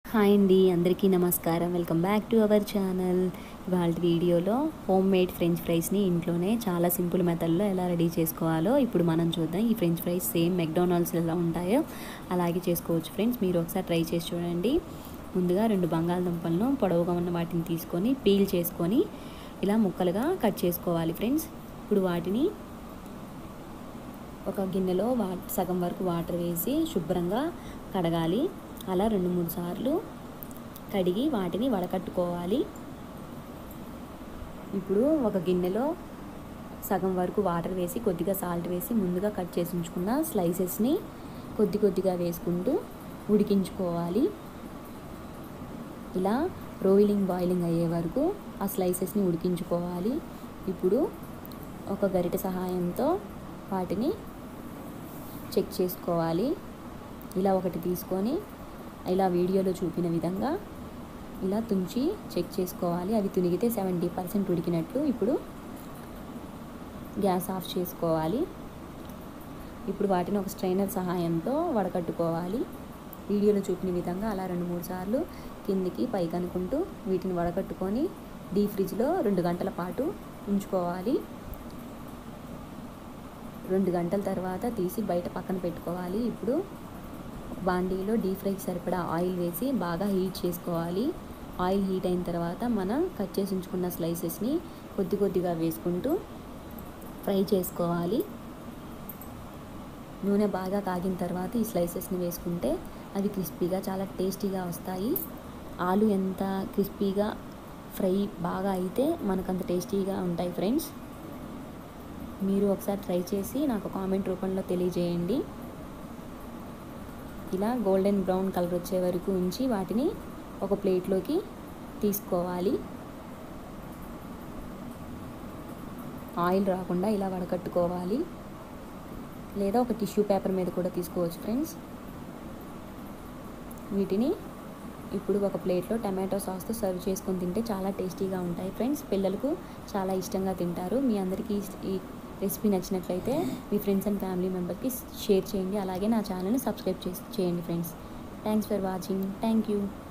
hi అండి అందరికీ నమస్కారం welcome back to our channel ఇవాళ వీడియోలో హోమ్ మేడ్ ఫ్రెంచ్ ఫ్రైస్ని ఇంట్లోనే చాలా సింపుల్ మెథడ్లో ఎలా రెడీ చేసుకోవాలో ఇప్పుడు మనం చూద్దాం ఈ ఫ్రెంచ్ ఫ్రైస్ సేమ్ మెక్డొనాల్డ్స్ ఎలా ఉంటాయో అలాగే చేసుకోవచ్చు ఫ్రెండ్స్ మీరు ఒకసారి ట్రై చేసి చూడండి ముందుగా రెండు బంగాళదుంపలను పొడవుగా ఉన్న వాటిని తీసుకొని పీల్ చేసుకొని ఇలా ముక్కలుగా కట్ చేసుకోవాలి ఫ్రెండ్స్ ఇప్పుడు వాటిని ఒక గిన్నెలో వా సగం వరకు వాటర్ వేసి శుభ్రంగా కడగాలి అలా రెండు మూడు సార్లు కడిగి వాటిని వడకట్టుకోవాలి ఇప్పుడు ఒక గిన్నెలో సగం వరకు వాటర్ వేసి కొద్దిగా సాల్ట్ వేసి ముందుగా కట్ చేసి ఉంచుకున్న స్లైసెస్ని కొద్ది కొద్దిగా వేసుకుంటూ ఉడికించుకోవాలి ఇలా రోయిలింగ్ బాయిలింగ్ అయ్యే వరకు ఆ స్లైసెస్ని ఉడికించుకోవాలి ఇప్పుడు ఒక గరిటె సహాయంతో వాటిని చెక్ చేసుకోవాలి ఇలా ఒకటి తీసుకొని ఇలా వీడియోలో చూపిన విధంగా ఇలా తుంచి చెక్ చేసుకోవాలి అవి తునిగితే సెవెంటీ పర్సెంట్ ఉడికినట్లు ఇప్పుడు గ్యాస్ ఆఫ్ చేసుకోవాలి ఇప్పుడు వాటిని ఒక స్ట్రైనర్ సహాయంతో వడకట్టుకోవాలి వీడియోలో చూపిన విధంగా అలా రెండు మూడు సార్లు కిందికి పైకి అనుకుంటూ వీటిని వడకట్టుకొని డీ ఫ్రిడ్జ్లో రెండు గంటల పాటు ఉంచుకోవాలి రెండు గంటల తర్వాత తీసి బయట పక్కన పెట్టుకోవాలి ఇప్పుడు బాండీలో డీప్ ఫ్రైకి సరిపడా ఆయిల్ వేసి బాగా హీట్ చేసుకోవాలి ఆయిల్ హీట్ అయిన తర్వాత మనం కట్ చేసి ఉంచుకున్న స్లైసెస్ని కొద్ది కొద్దిగా వేసుకుంటూ ఫ్రై చేసుకోవాలి నూనె బాగా కాగిన తర్వాత ఈ స్లైసెస్ని వేసుకుంటే అవి క్రిస్పీగా చాలా టేస్టీగా వస్తాయి ఆలు ఎంత క్రిస్పీగా ఫ్రై బాగా అయితే మనకు అంత టేస్టీగా ఉంటాయి ఫ్రెండ్స్ మీరు ఒకసారి ట్రై చేసి నాకు కామెంట్ రూపంలో తెలియజేయండి ఇలా గోల్డెన్ బ్రౌన్ కలర్ వచ్చే వరకు ఉంచి వాటిని ఒక ప్లేట్లోకి తీసుకోవాలి ఆయిల్ రాకుండా ఇలా వడకట్టుకోవాలి లేదా ఒక టిష్యూ పేపర్ మీద కూడా తీసుకోవచ్చు ఫ్రెండ్స్ వీటిని ఇప్పుడు ఒక ప్లేట్లో టమాటో సాస్తో సర్వ్ చేసుకొని తింటే చాలా టేస్టీగా ఉంటాయి ఫ్రెండ్స్ పిల్లలకు చాలా ఇష్టంగా తింటారు మీ అందరికీ ఈ రెసిపీ నచ్చినట్లయితే మీ ఫ్రెండ్స్ అండ్ ఫ్యామిలీ మెంబర్కి షేర్ చేయండి అలాగే నా ఛానల్ని సబ్స్క్రైబ్ చేసి చేయండి friends thanks for watching thank you